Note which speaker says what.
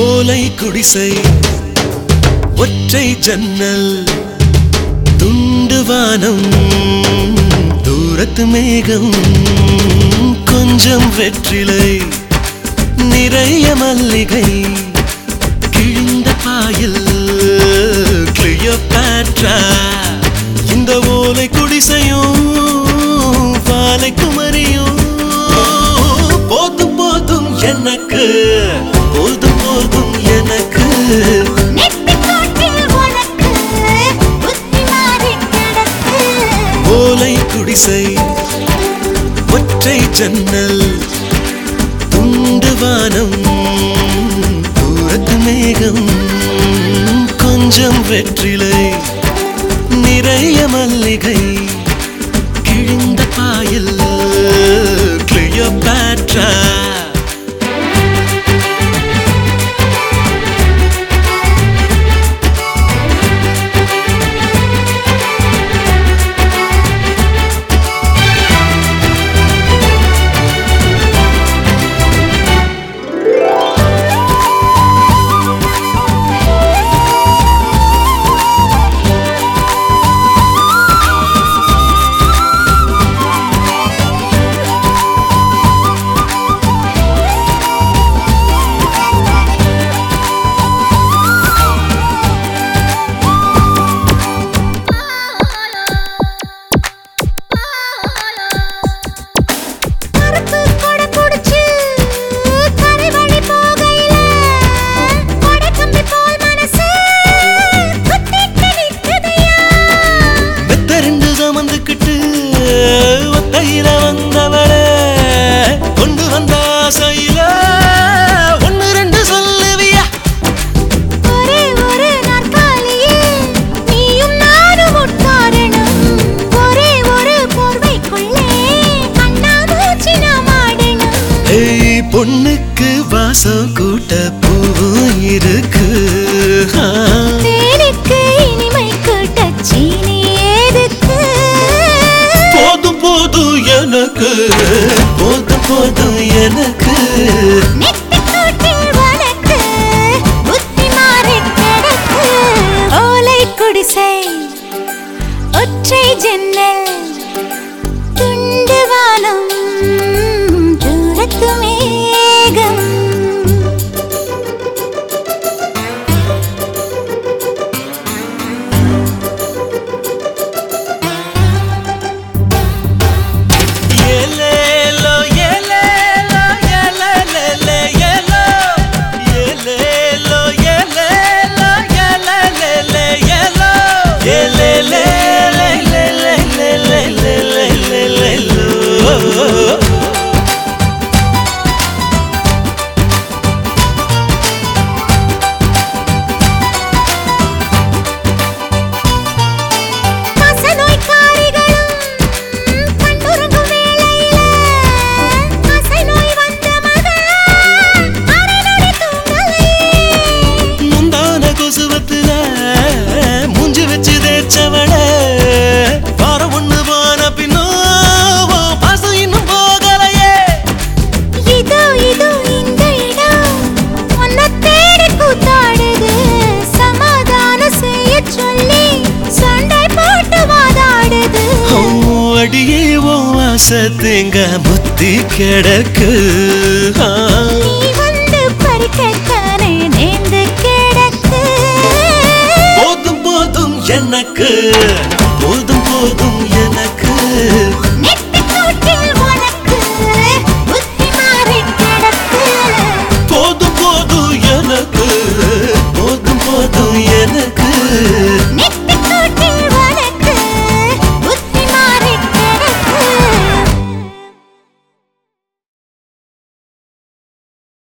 Speaker 1: ஓலை குடிசை ஒற்றை ஜன்னல் துண்டு வானம் தூரத்து மேகம் கொஞ்சம் வெற்றிலை நிறைய மல்லிகை கிழிந்த பாயில் கிளியோபாட்ரா இந்த ஓலை குடிசையும் வாலை குமரியும் போதும் போதும் எனக்கு போதும் போதும் எனக்கு
Speaker 2: நெத்திக்கோட்டில் உனக்கு புத்தி மாறிக் கிடக்கு.
Speaker 1: ஓலை குடிசை ஒற்றை ஜன்னல் துண்டு வானம் தூரத்து மேகம் கொஞ்சம் வெற்றிலை நிறைய மல்லிகை கிழிந்த பாயில் கிளியோபாட்ரா
Speaker 2: கருப்பு கொடை புடிச்சு கரை வழி போகையில கொடை கம்பி போல் மனசு குத்திட்டு நிக்குதையா.
Speaker 1: மெத்த ரெண்டு சுமந்துக்கிட்டு ஒத்தையில வந்தவளே கொண்டு வந்த ஆசையில ஒண்ணு ரெண்டு சொல்லுவியா
Speaker 2: ஒரே ஒரு நாற்காலியில் நீயும் நானும் உட்காரணும். ஒரே ஒரு போர்வைக்குள்ளே கண்ணாமூச்சி நாம் ஆடணும்.
Speaker 1: ஏய் பொண்ணுக்கு வாசம் கூட்ட பூவும் இருக்கு ஆ.
Speaker 2: தேனுக்கு இனிமை கூட்டச் சீனி எதுக்கு?
Speaker 1: போதும் போதும் எனக்கு போதும் போதும் எனக்கு
Speaker 2: நெத்திக்கூட்டில் உனக்கு புத்தி மாறிக் கிடக்கு. ஓலை குடிசை ஒற்றை ஜன்னல் துண்டு வானம் தூரத்து மேகம்
Speaker 1: ஏலேலோ, ஏலேலோ, ஏலேலேலே, ஏலோ. ஏலேலோ, ஏலேலோ, ஏலேலேலே, ஏலோ. ஏலேலேலேலேலேலேலேலேலேலேலேலோ.
Speaker 2: காசநோய்க்காரிகளும் கண்டுறங்கும் வேளையில ஆசை நோய் வந்த மகன் அரை நொடி தூங்கலையே.
Speaker 1: முந்தான கொசுவத்துல மூஞ்சி வச்சு தேய்ச்சவள வாரம் ஒண்ணு போன பின்னோ உன் பாசம் இன்னும் போகலையே
Speaker 2: இதோ இதோ இந்த இடம் உன்னை தேடி கூத்தாடுது. சமாதானம் செய்யச் சொல்லி சண்டை போட்டு வாதாடுது.
Speaker 1: ஓ, அடியே உன் ஆசை தேங்க புத்தி கிடக்கு ஆ.
Speaker 2: நீ வந்து பறிக்கத்தானே நேர்ந்து கிடக்கு.
Speaker 1: போதும் போதும் எனக்கு போதும் போதும்